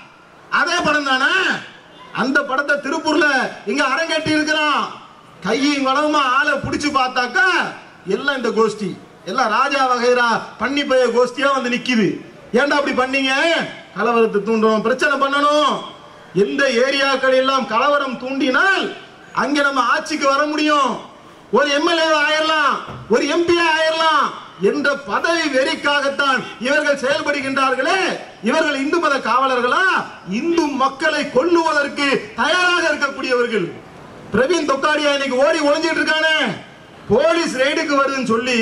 அதே படம் தானே அந்த படத்தை திருப்பூர்ல இங்க அரங்கேட்டி இருக்கிறான் கையும் வளமா ஆளை புடிச்சு பார்த்தாக்கா எல்லாம் இந்த கோஷ்டி எல்லாம் ராஜா வகைரா பண்ணி பைய கோஷ்டியா வந்து நிக்குது ஏன்டா அப்படி பண்ணீங்க கலவரத்தை தூண்டணும் பிரச்சனை பண்ணணும் எந்த ஏரியாக்கள் எல்லாம் கலவரம் தூண்டினால் அங்க நம்ம ஆட்சிக்கு வர முடியும் ஒரு எம்எல்ஏ ஆயிரலாம் ஒரு எம்பி ஆயிரலாம் என்ற பதவி வெறிக்காகத்தான் இவர்கள் செயல்படுகின்றார்களே இவர்கள் இந்து மத காவலர்களா இந்து மக்களை கொல்லுவதற்கு தயாராக இருக்கக்கூடியவர்கள் பிரவீன் தொக்காடியா இன்னைக்கு ஓடி ஒளிஞ்சிட்டு இருக்கானே போலீஸ் ரெய்டுக்கு வருதுன்னு சொல்லி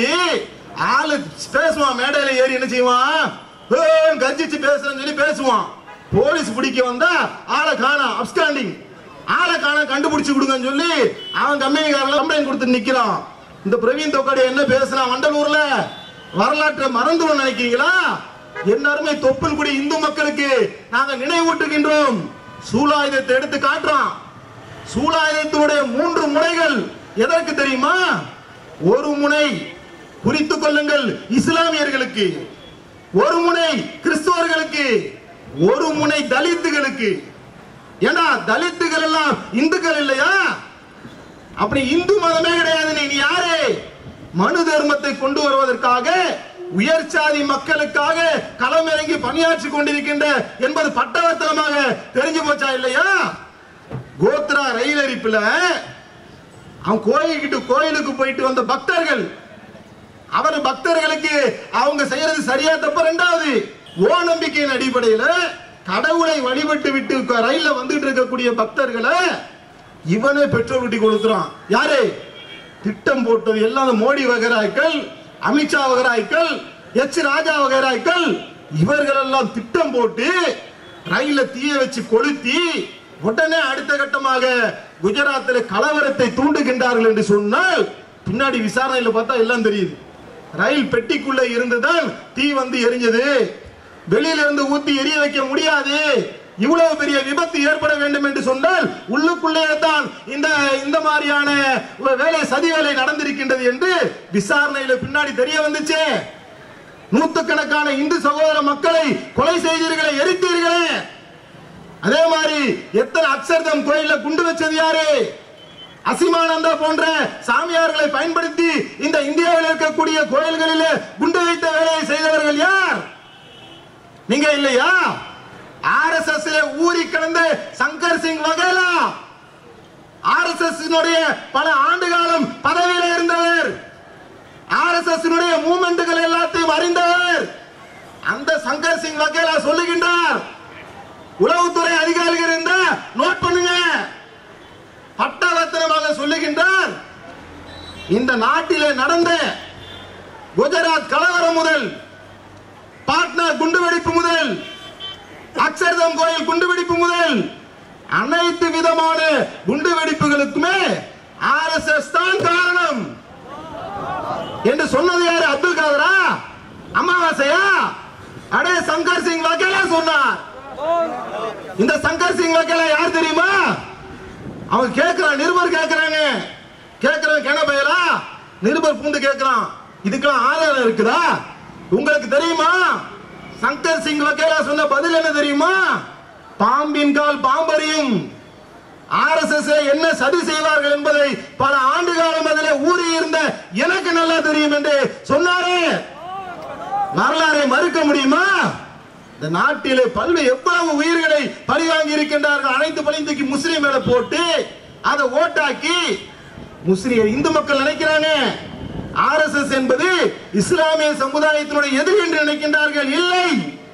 ஆளு பேசுவான் மேடையில ஏறி என்ன செய்வான் "ஏய், கர்ஜிச்சு பேசுறேன்னு சொல்லி பேசுவான் போலீஸ் பிடிக்க வந்தா ஆளை காணா அப்ஸ்டாண்டிங் ஆளை காண கண்டுபிடிச்சு கொடுங்கன்னு சொல்லி அவன் கம்பெனிக்காரன் கம்ப்ளைண்ட் கொடுத்து நிக்கிறான் இந்த பிரவீன் தொக்காடி என்ன பேசுறான் வண்டலூர்ல வரலாற்றை மறந்துடும் நினைக்கிறீங்களா எல்லாருமே தொப்புள் குடி இந்து மக்களுக்கு நாங்க நினைவூட்டுகின்றோம் சூலாயுதத்தை எடுத்து காட்டுறான் சூலாயுதத்தினுடைய மூன்று முனைகள் எதற்கு தெரியுமா ஒரு முனை குறித்துக் கொள்ளுங்கள் இஸ்லாமியர்களுக்கு ஒரு முனை கிறிஸ்தவர்களுக்கு ஒரு முனை தலித்துகளுக்கு ஏண்டா தலித்துகள் எல்லாம் இந்துக்கள் இல்லையா அப்படி இந்து மதமே கிடையாது நீ நீ யாரு மனு தர்மத்தை கொண்டு வருவதற்காக உயர் சாதி மக்களுக்காக களமிறங்கி பணியாற்றி கொண்டிருக்கின்ற என்பது பட்டவர்த்தனமாக தெரிஞ்சு போச்சா இல்லையா கோத்ரா ரயில் அரிப்புல அவன் கோயில்கிட்ட கோயிலுக்கு போயிட்டு வந்த பக்தர்கள் அவர் பக்தர்களுக்கு அவங்க செய்யறது சரியா தப்ப ரெண்டாவது ஓ நம்பிக்கையின் அடிப்படையில கடவுளை வழிபட்டு விட்டு க- ரயில்ல வந்துட்டு இருக்கக்கூடிய பக்தர்களை இவனே பெட்ரோல் ஊட்டி கொடுத்துறான் யாரு திட்டம் போட்டது எல்லாம் அந்த மோடி வகராய்கள் அமித்ஷா வகராய்கள் எச் ராஜா வகராய்கள் இவர்கள் எல்லாம் திட்டம் போட்டு ரயில தீய வச்சு கொளுத்தி உடனே அடுத்த கட்டமாக குஜராத்தில் கலவரத்தை தூண்டுகின்றார்கள் என்று சொன்னால் பின்னாடி விசாரணையில பார்த்தா எல்லாம் தெரியுது ரயில் பெட்டிக்குள்ள இருந்துதான் தீ வந்து எரிஞ்சது வெளியில இருந்து ஊத்தி எரிய வைக்க முடியாது இவ்வளவு பெரிய விபத்து ஏற்பட வேண்டும் என்று சொன்னால் உள்ளுக்குள்ளே தான் இந்த இந்த மாதிரியான ஒரு வேலை சதி வேலை நடந்திருக்கின்றது என்று விசாரணையில பின்னாடி தெரிய வந்துச்சு நூத்துக்கணக்கான இந்து சகோதர மக்களை கொலை செய்தீர்களே எரித்தீர்களே அதே மாதிரி எத்தனை அக்ஷர்தம் கோயில்ல குண்டு வச்சது யாரு அசிமானந்தா போன்ற சாமியார்களை பயன்படுத்தி இந்த இந்தியாவில் இருக்கக்கூடிய கோயில்களிலே குண்டு வைத்த வேலையை செய்தவர்கள் யார் நீங்க இல்லையா ஆர்எஸ்எஸ் ஊறி கிடந்த சங்கர் சிங் வகேலா ஆர்எஸ்எஸ் பல ஆண்டு காலம் பதவியில இருந்தவர் ஆர்எஸ்எஸ் மூமெண்ட்டுகள் எல்லாத்தையும் அறிந்தவர் அந்த சங்கர் சிங் வகேலா சொல்லுகின்றார் உளவுத்துறை அதிகாரிகள் இருந்தா நோட் பண்ணுங்க பட்டவர்த்தனமாக சொல்லுகின்றார் இந்த நாட்டிலே நடந்த குஜராத் கலவரம் முதல் பாட்னா குண்டுவெடிப்பு முதல் அக்ஷர்தம் கோயில் குண்டுவெடிப்பு முதல் அனைத்து விதமான குண்டுவெடிப்புகளுக்குமே ஆர்எஸ்எஸ் தான் காரணம் என்று சொன்னது யாரு அப்துல் காதரா அமாவாசையா அடே சங்கர் சிங் வகேலா சொன்னார் இந்த சங்கர் சிங் வகேலா யார் தெரியுமா அவங்க கேட்கிறான் நிருபர் கேட்கிறாங்க கேட்கிறவன் கேன பயலா நிருபர் பூந்து கேட்கிறான் இதுக்கெல்லாம் ஆதாரம் இருக்குதா உங்களுக்கு தெரியுமா சங்கர் சிங் வகேலா சொன்ன பதில் என்ன தெரியுமா பாம்பின் கால் பாம்பறியும் ஆர்எஸ்எஸ் என்ன சதி செய்வார்கள் என்பதை பல ஆண்டு காலம் அதில் ஊறி இருந்த எனக்கு நல்லா தெரியும் என்று சொன்னாரே வரலாறை மறுக்க முடியுமா இந்த நாட்டிலே பல்வேறு எவ்வளவு உயிர்களை பழிவாங்கி இருக்கின்றார்கள் அனைத்து பழியும் தூக்கி முஸ்லீம் மேல போட்டு அதை ஓட்டாக்கி முஸ்லீம் இந்து மக்கள் நினைக்கிறாங்க ஆர்எஸ்எஸ் என்பது இஸ்லாமிய சமுதாயத்தினுடைய எதிரி என்று நினைக்கின்றார்கள் இல்லை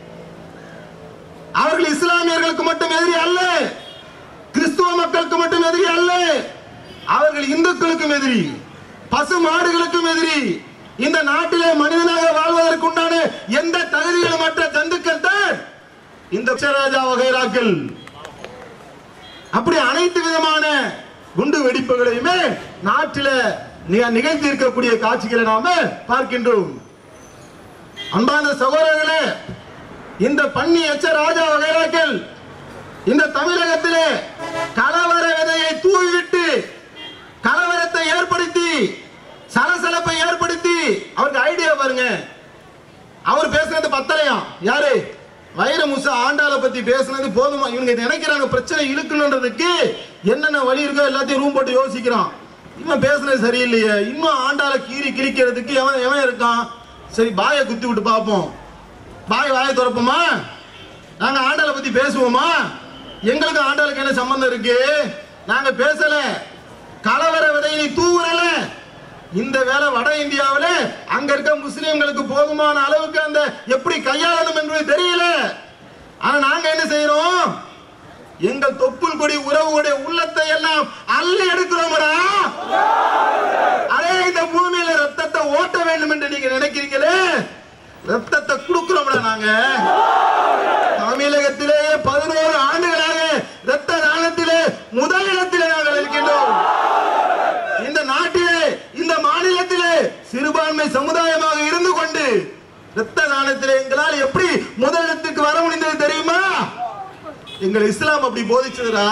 அவர்கள் இஸ்லாமியர்களுக்கு மட்டும் எதிரி அல்ல கிறிஸ்துவ மக்களுக்கு மட்டும் எதிரி அல்ல அவர்கள் இந்துக்களுக்கும் எதிரி பசு மாடுகளுக்கும் எதிரி இந்த நாட்டிலே மனிதனாக வாழ்வதற்கு உண்டான எந்த தகுதிகளும் மற்ற ஜந்துக்கள் தான் இந்த ராஜா வகைராக்கள் அப்படி அனைத்து விதமான குண்டு வெடிப்புகளையுமே நாட்டில நி- நிகழ்த்தி இருக்கக்கூடிய காட்சிகளை நாம பார்க்கின்றோம் அன்பான சகோதரர்களே இந்த பன்னி எச்ச ராஜா வகைராக்கள் இந்த தமிழகத்திலே கலவர விதையை தூவிவிட்டு கலவரத்தை ஏற்படுத்தி சலசலப்பை ஏற்படுத்தி அவருக்கு ஐடியா பாருங்க அவர் பேசுனது பத்தலையாம் யாரு வைரமுசா ஆண்டாளை பத்தி பேசுனது போதுமா இவங்க நினைக்கிறாங்க பிரச்சனை இழுக்கணுன்றதுக்கு என்னென்ன வழி இருக்கோ எல்லாத்தையும் ரூம் போட்டு யோசிக்கிறான் இவன் பேசுனது சரியில்லையே இன்னும் ஆண்டாளை கீறி கிழிக்கிறதுக்கு எவன் எவன் இருக்கான் சரி பாயை குத்தி விட்டு பார்ப்போம் பாய் வாயை திறப்போமா நாங்க ஆண்டாளை பத்தி பேசுவோமா எங்களுக்கு ஆண்டாளுக்கு என்ன சம்பந்தம் இருக்கு நாங்க பேசல கலவர விதை நீ தூவுறல இந்த வேலை வட இந்தியாவுல அங்க இருக்க முஸ்லிம்களுக்கு போதுமான அளவுக்கு அந்த எப்படி கையாளணும் என்பது தெரியல ஆனா நாங்க என்ன செய்யறோம் எங்கள் தொப்புள் கொடி உறவுடைய உள்ளத்தை எல்லாம் அள்ளி எடுக்கிறோம்டா அதே இந்த பூமியில ரத்தத்தை ஓட்ட வேண்டும் என்று நீங்க நினைக்கிறீங்களே ரத்தத்தை கொடுக்கிறோம்டா நாங்க தமிழகத்திலேயே பதினோரு ஆண்டுகளாக ரத்த தானத்திலே முதலிடத்திலே நாங்கள் இருக்கின்றோம் இந்த நாட்டிலே இந்த மாநிலத்திலே சிறுபான்மை சமுதாயமாக இருந்து கொண்டு ரத்த தானத்திலே எங்களால் எப்படி முதலிடத்துக்கு வர முடிந்தது தெரியுமா எங்கள் இஸ்லாம் அப்படி போதிச்சதுடா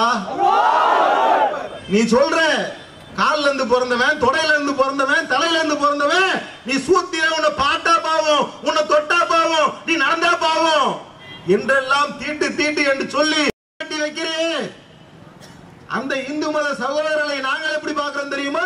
நீ சொல்ற கால்ல இருந்து பிறந்தவன் தொடையில இருந்து பிறந்தவன் தலையில இருந்து பிறந்தவன் நீ சூத்திர உன்னை பாட்டா பாவம் உன்னை தொட்டா பாவம் நீ நடந்தா பாவம் என்றெல்லாம் தீட்டு தீட்டு என்று சொல்லி கட்டி வைக்கிறேன் அந்த இந்து மத சகோதரர்களை நாங்கள் எப்படி பார்க்கிறோம் தெரியுமா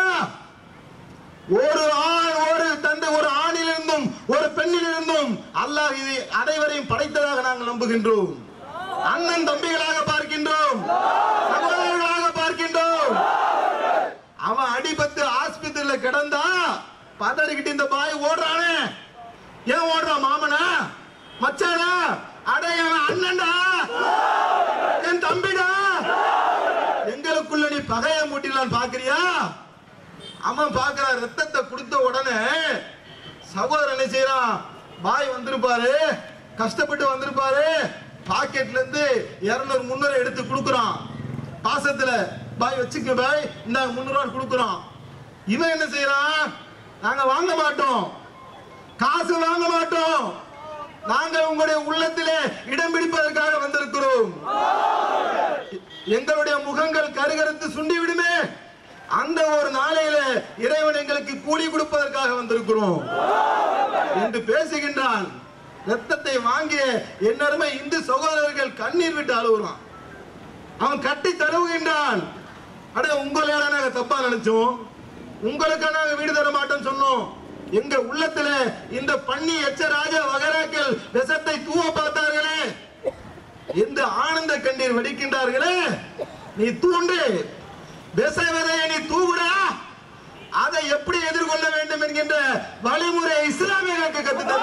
ஒரு ஆண் ஒரு தந்தை ஒரு ஆணிலிருந்தும் ஒரு பெண்ணிலிருந்தும் அல்லாஹ் இது அனைவரையும் படைத்ததாக நாங்கள் நம்புகின்றோம் அண்ணன் தம்பிகளாக பார்க்கின்றோம் சகோதரர்களாக பார்க்கின்றோம் அவன் அடிபட்டு ஆஸ்பத்திரியில கிடந்தா பதறிக்கிட்டு இந்த பாய் ஓடுறானே ஏன் ஓடுறான் மாமனா மச்சானா அட என் அண்ணன்டா என் தம்பிடா எங்களுக்குள்ள நீ பகைய மூட்டிடலாம் பாக்குறியா அவன் பாக்குறான் ரத்தத்தை கொடுத்த உடனே சகோதரன் என்ன செய்யறான் பாய் வந்திருப்பாரு கஷ்டப்பட்டு வந்திருப்பாரு பாக்கெட்ல இருந்து இருநூறு முன்னூறு எடுத்து கொடுக்குறான் பாசத்துல பாய் வச்சுக்க பாய் இந்த முன்னூறு ரூபாய் கொடுக்குறான் இவன் என்ன செய்யறான் நாங்க வாங்க மாட்டோம் காசு வாங்க மாட்டோம் நாங்க உங்களுடைய உள்ளத்திலே இடம் பிடிப்பதற்காக வந்திருக்கிறோம் எங்களுடைய முகங்கள் கருகருத்து சுண்டி விடுமே அந்த ஒரு நாளையில இறைவன் எங்களுக்கு கூலி கொடுப்பதற்காக வந்திருக்கிறோம் என்று பேசுகின்றான் ரத்தத்தை வாங்கிய என்னருமை இந்து சகோதரர்கள் கண்ணீர் விட்டு அழுகுறான் அவன் கட்டி தழுவுகின்றான் அட உங்களை நாங்க தப்பா நினைச்சோம் உங்களுக்கு நாங்க வீடு தர மாட்டோம் சொன்னோம் எங்க உள்ளத்துல இந்த பன்னி எச்ச ராஜா வகராக்கள் விஷத்தை தூவ பார்த்தார்களே எந்த ஆனந்த கண்ணீர் வெடிக்கின்றார்களே நீ தூண்டு விஷ விதையை நீ தூவுடா அதை எப்படி எதிர்கொள்ள வேண்டும் என்கின்ற வழிமுறை இஸ்லாமியர்களுக்கு கத்து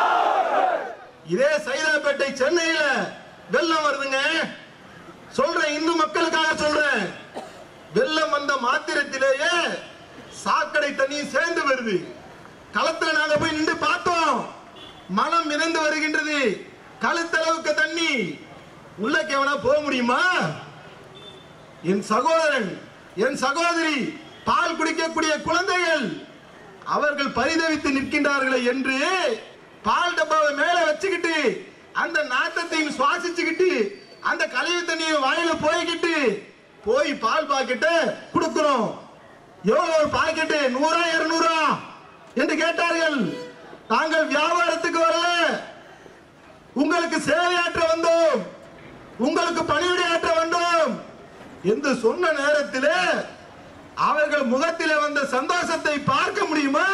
இதே சைதாப்பேட்டை சென்னையில வெள்ளம் வருதுங்க சொல்றேன் இந்து மக்களுக்காக சொல்றேன் வெள்ளம் வந்த மாத்திரத்திலேயே சாக்கடை தண்ணி சேர்ந்து வருது களத்துல நாங்க போய் நின்று பார்த்தோம் மனம் மிதந்து வருகின்றது கழுத்தளவுக்கு தண்ணி உள்ள கேவனா போக முடியுமா என் சகோதரன் என் சகோதரி பால் குடிக்கக்கூடிய குழந்தைகள் அவர்கள் பரிதவித்து நிற்கின்றார்களே என்று பால் டப்பாவை மேல வச்சுக்கிட்டு அந்த நாத்தத்தையும் சுவாசிச்சுக்கிட்டு அந்த கழிவு தண்ணியும் வாயில போய்கிட்டு போய் பால் பாக்கெட்ட கொடுக்கிறோம் எவ்வளவு ஒரு பாக்கெட்டு நூறா இருநூறா என்று கேட்டார்கள் நாங்கள் வியாபாரத்துக்கு வரல உங்களுக்கு சேவையாற்ற வந்தோம் உங்களுக்கு பணிவிடையாற்ற வந்தோம் என்று சொன்ன நேரத்திலே அவர்கள் முகத்திலே வந்த சந்தோஷத்தை பார்க்க முடியுமா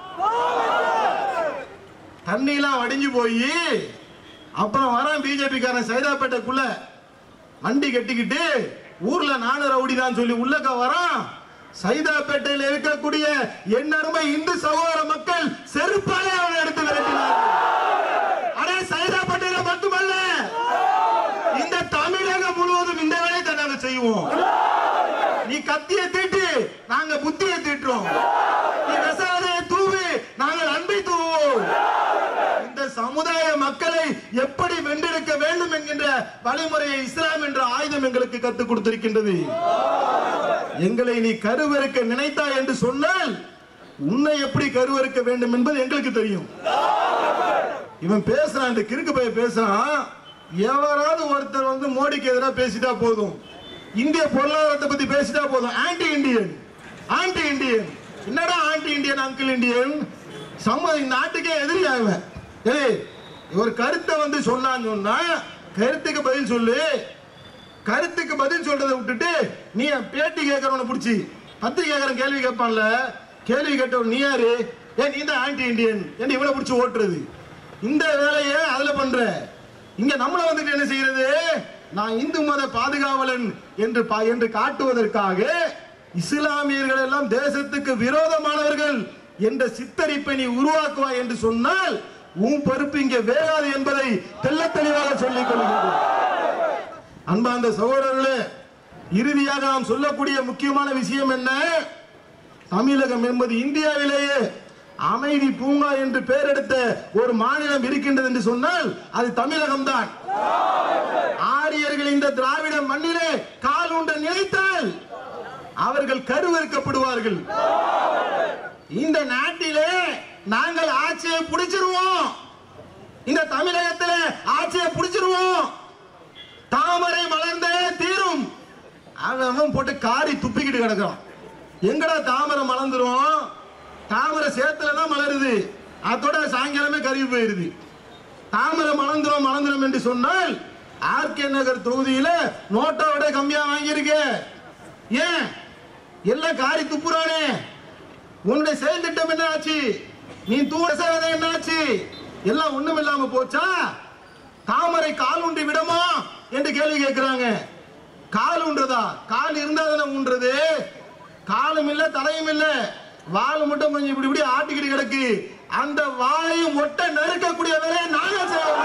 தண்ணிலாம் வடிஞ்சு போய் அப்புறம் வரான் பிஜேபி காரன் சைதாப்பேட்டைக்குள்ள வண்டி கட்டிக்கிட்டு ஊர்ல நானு ரவுடி தான் சொல்லி உள்ளக்க வரான் சைதாப்பேட்டையில் இருக்கக்கூடிய எண்ணருமை இந்து சகோதர மக்கள் செருப்பாலே அவனை எடுத்து விரட்டினார் அடே சைதாப்பேட்டையில மட்டுமல்ல இந்த தமிழகம் முழுவதும் இந்த வேலையை தான் நாங்க செய்வோம் நீ கத்தியை தீட்டு நாங்க புத்தியை தீட்டுறோம் நீ விசாரணையை தூவி நாங்கள் அன்பை தூவோம் இந்த சமுதாய மக்களை எப்படி வென்றெடுக்க வேண்டும் என்கின்ற வழிமுறையை இஸ்லாம் என்ற ஆயுதம் எங்களுக்கு கற்றுக் கொடுத்திருக்கின்றது எங்களை நீ கருவறுக்க நினைத்தாய் என்று சொன்னால் உன்னை எப்படி கருவறுக்க வேண்டும் என்பது எங்களுக்கு தெரியும் இவன் பேசுறான் இந்த கிறுக்கு பைய பேசுறான் எவராவது ஒருத்தர் வந்து மோடிக்கு எதிராக பேசிட்டா போதும் இந்திய பொருளாதாரத்தை பத்தி பேசிட்டா போதும் ஆன்டி இந்தியன் ஆன்டி இந்தியன் என்னடா ஆன்டி இந்தியன் அங்கிள் இந்தியன் சம்ம இந்த நாட்டுக்கே எதிரி ஆகுவேன் ஏய் ஒரு கருத்தை வந்து சொன்னான்னு சொன்னா கருத்துக்கு பதில் சொல்லு கருத்துக்கு பதில் சொல்றதை விட்டுட்டு நீ பேட்டி கேட்கறவனை பிடிச்சி பத்து கேட்கறன் கேள்வி கேட்பான்ல கேள்வி கேட்டவன் நீ யாரு ஏன் நீ தான் ஆன்டி இந்தியன் என்ன இவனை பிடிச்சி ஓட்டுறது இந்த வேலையை அதுல பண்ற இங்க நம்மள வந்துட்டு என்ன செய்யறது நான் இந்து மத பாதுகாவலன் என்று பா- என்று காட்டுவதற்காக இஸ்லாமியர்கள் எல்லாம் தேசத்துக்கு விரோதமானவர்கள் என்ற சித்தரிப்பை நீ உருவாக்குவாய் என்று சொன்னால் உன் பொறுப்பு இங்கே வேகாது என்பதை தெள்ளத் தெளிவாக சொல்லிக் கொள்கிறேன் அன்பார்ந்த சகோதரர்களே இறுதியாக நாம் சொல்லக்கூடிய முக்கியமான விஷயம் என்ன தமிழகம் என்பது இந்தியாவிலேயே அமைதி பூங்கா என்று பெயரெடுத்த ஒரு மாநிலம் இருக்கின்றது என்று சொன்னால் அது தமிழகம் தான் ஆரியர்கள் இந்த திராவிட மண்ணிலே கால் ஊன்ற நினைத்தால் அவர்கள் கருவறுக்கப்படுவார்கள் இந்த நாட்டிலே நாங்கள் ஆட்சியை பிடிச்சிருவோம் இந்த தமிழகத்திலே ஆட்சியை பிடிச்சிருவோம் தாமரை மலர்ந்தே தீரும் அவன் அவன் போட்டு காரி துப்பிக்கிட்டு கிடக்குறான் எங்கடா தாமரை மலர்ந்துரும் தாமரை சேத்துல தான் மலருது அதோட சாயங்காலமே கருவி போயிருது தாமரை மலர்ந்துரும் மலர்ந்துரும் என்று சொன்னால் ஆர்கே நகர் தொகுதியில நோட்டை விட கம்மியா வாங்கியிருக்க ஏன் எல்லாம் காரி துப்புறானே உன்னுடைய செயல் திட்டம் என்ன ஆச்சு நீ தூர சேவை என்ன ஆச்சு எல்லாம் ஒண்ணும் இல்லாம போச்சா தாமரை கால் உண்டி விடுமா என்று கேள்வி கேட்கிறாங்க கால் உண்டுறதா கால் இருந்தா தானே ஊன்றது காலும் இல்ல தலையும் இல்ல வால் மட்டும் கொஞ்சம் இப்படி இப்படி ஆட்டிக்கிட்டு கிடக்கு அந்த வாயையும் ஒட்ட நெருக்கக்கூடிய வேலையை நாங்க செய்வோம்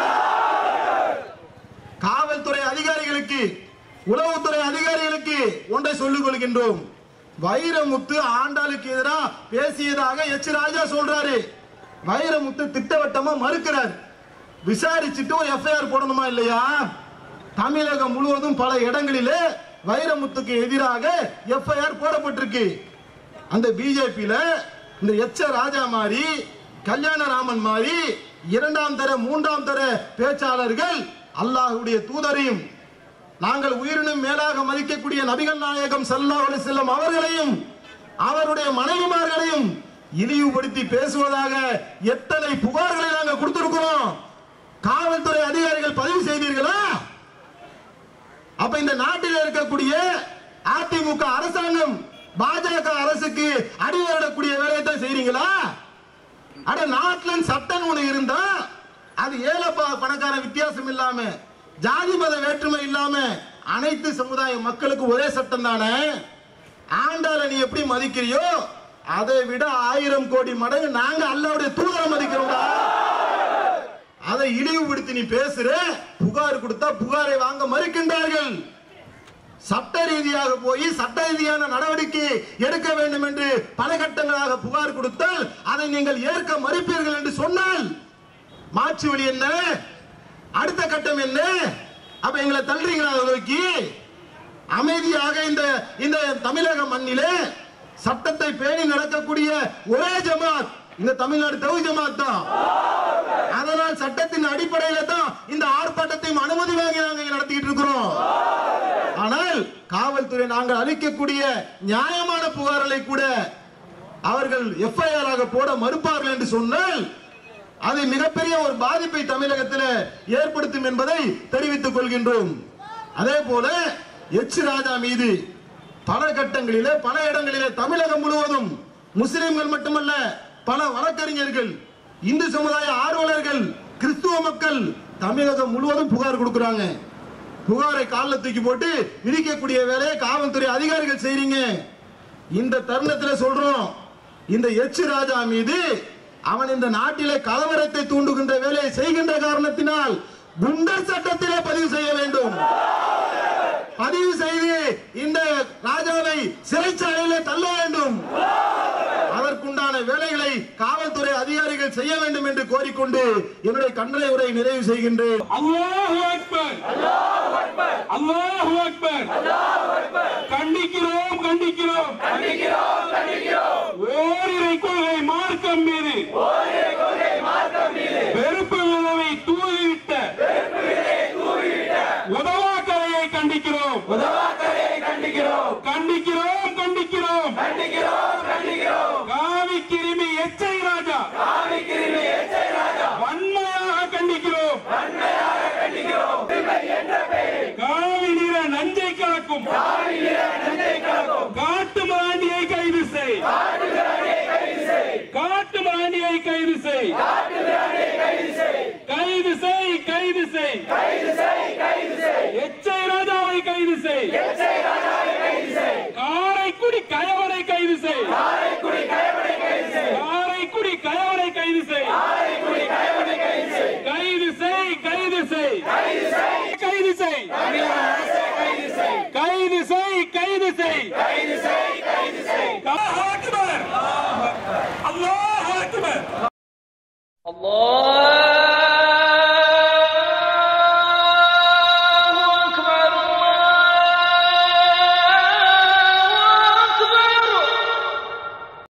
காவல்துறை அதிகாரிகளுக்கு உளவுத்துறை அதிகாரிகளுக்கு ஒன்றை சொல்லிக் கொள்கின்றோம் வைரமுத்து ஆண்டாளுக்கு எதிராக பேசியதாக எச் ராஜா சொல்றாரு வைரமுத்து திட்டவட்டமா மறுக்கிறார் விசாரிச்சுட்டு ஒரு எஃப்ஐஆர் போடணுமா இல்லையா தமிழகம் முழுவதும் பல இடங்களிலே வைரமுத்துக்கு எதிராக எஃப்ஐஆர் போடப்பட்டிருக்கு அந்த பிஜேபியில இந்த எச்ச ராஜா மாதிரி கல்யாணராமன் மாதிரி இரண்டாம் தர மூன்றாம் தர பேச்சாளர்கள் அல்லாஹ்வுடைய தூதரையும் நாங்கள் உயிரினும் மேலாக மதிக்கக்கூடிய நபிகள் நாயகம் ஸல்லல்லாஹு அலைஹி வஸல்லம் அவர்களையும் அவருடைய மனைவிமார்களையும் இழிவுபடுத்தி பேசுவதாக எத்தனை புகார்களை நாங்கள் கொடுத்திருக்கிறோம் காவல்துறை அதிகாரிகள் பதிவு செய்தீர்களா அப்ப இந்த நாட்டில் இருக்கக்கூடிய அதிமுக அரசாங்கம் பாஜக அரசுக்கு அடிவரக்கூடிய வேலையை தான் செய்றீங்களா அட நாட்டுல சட்டம் ஒண்ணு இருந்தா அது ஏழை ப- பணக்கார வித்தியாசம் இல்லாம ஜாதி மத வேற்றுமை இல்லாம அனைத்து சமுதாய மக்களுக்கு ஒரே சட்டம் தானே ஆண்டால நீ எப்படி மதிக்கிறியோ அதை விட ஆயிரம் கோடி மடங்கு நாங்க அல்லாவுடைய தூதரை மதிக்கிறோம்டா அதை இழிவுபடுத்தி நீ பேசுற புகார் கொடுத்தா புகாரை வாங்க மறுக்கின்றார்கள் சட்ட ரீதியாக போய் சட்ட ரீதியான நடவடிக்கை எடுக்க வேண்டும் என்று பல கட்டங்களாக புகார் கொடுத்தால் அதை நீங்கள் ஏற்க மறுப்பீர்கள் என்று சொன்னால் மாற்று வழி என்ன அடுத்த கட்டம் என்ன அப்ப எங்களை தள்ளுறீங்களா அதை நோக்கி அமைதியாக இந்த இந்த தமிழக மண்ணிலே சட்டத்தை பேணி நடக்கக்கூடிய ஒரே ஜமாத் இந்த தமிழ்நாடு தவி ஜமாத் தான் அதனால் சட்டத்தின் அடிப்படையில தான் இந்த ஆர்ப்பாட்டத்தையும் அனுமதி வாங்கி நாங்க இங்க நடத்திட்டு இருக்கிறோம் ஆனால் காவல்துறை நாங்கள் அளிக்கக்கூடிய நியாயமான புகார்களை கூட அவர்கள் எஃப்ஐஆர் ஆக போட மறுப்பார்கள் என்று சொன்னால் அது மிகப்பெரிய ஒரு பாதிப்பை தமிழகத்தில் ஏற்படுத்தும் என்பதை தெரிவித்துக் கொள்கின்றோம் அதே போல எச் ராஜா மீது பல கட்டங்களிலே பல இடங்களிலே தமிழகம் முழுவதும் முஸ்லிம்கள் மட்டுமல்ல பல வழக்கறிஞர்கள் இந்து சமுதாய ஆர்வலர்கள் கிறிஸ்துவ மக்கள் தமிழகம் முழுவதும் புகார் கொடுக்கறாங்க புகாரை காலில் தூக்கி போட்டு விதிக்கக்கூடிய வேலையை காவல்துறை அதிகாரிகள் செய்றீங்க இந்த தருணத்தில் சொல்றோம் இந்த எச் ராஜா மீது அவன் இந்த நாட்டிலே கலவரத்தை தூண்டுகின்ற வேலையை செய்கின்ற காரணத்தினால் குண்டர் சட்டத்திலே பதிவு செய்ய வேண்டும் பதிவு செய்து இந்த ராஜாவை சிறைச்சாலையிலே தள்ள வேண்டும் அதற்குண்டான வேலைகளை காவல்துறை அதிகாரிகள் செய்ய வேண்டும் என்று கோரிக்கொண்டு என்னுடைய கண்டனை உரை நிறைவு செய்கின்றேன் அல்லாஹு அக்பர் அல்லாஹு அக்பர் கண்டிக்கிறோம் கண்டிக்கிறோம் ஓரிரை கொள்கை மார்க்கம் மீது வெறுப்பு விதவை தூவிவிட்ட உதவாக்கரையை கண்டிக்கிறோம் கண்டிக்கிறோம் கண்டிக்கிறோம் காவி கிருமி எச்சை ராஜா வன்மையாக கண்டிக்கிறோம் காவி நிற நஞ்சை கலக்கும் காட்டு மாண்டியை கைது செய் காட்டு மாண்டியை கைது செய் கைது செய் கைது செய் எச்சை ராஜாவை கைது செய் காரைக்குடி கயவனை கைது செய் காரைக்குடி கயவனை கைது செய் கைது செய் கைது செய் கைது செய் கைது செய் கைது செய்